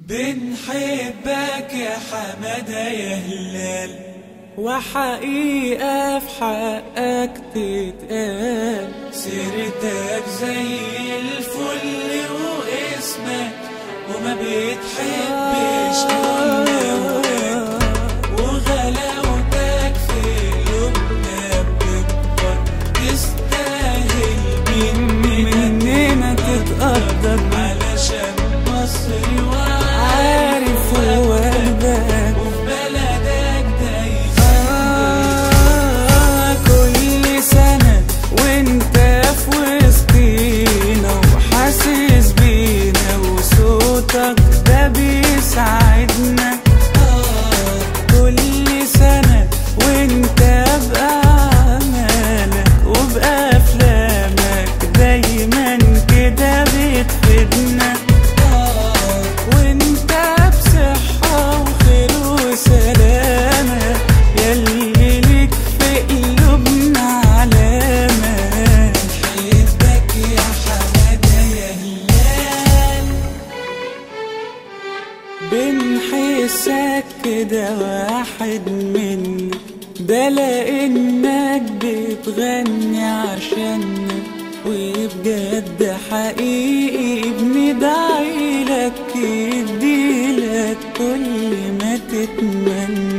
بنحبك يا حمادة يا هلال وحقيقة في حقك تتقال سيرتك زي الفل واسمك وما بتحبش كل وقت وغلاوتك في قلوبنا بتكبر تستاهل مننا مننا تتقدر علشان مصري عارف ووالدك وفي بلدك دايما آه كل سنة وانت في وسطينا وحاسس بينا وصوتك ده بيساعدنا كل سنة وانت بأعمالك وبأفلامك دايما كده بتفيدنا وانت بصحة وخير وسلامة يلي ليك في قلوبنا علامة بحبك يا حمادة يا هلال بنحسك كده واحد منا ده لانك بتغني عشاننا وبجد حقيقي بندعي لك يديلك كل ما تتمنى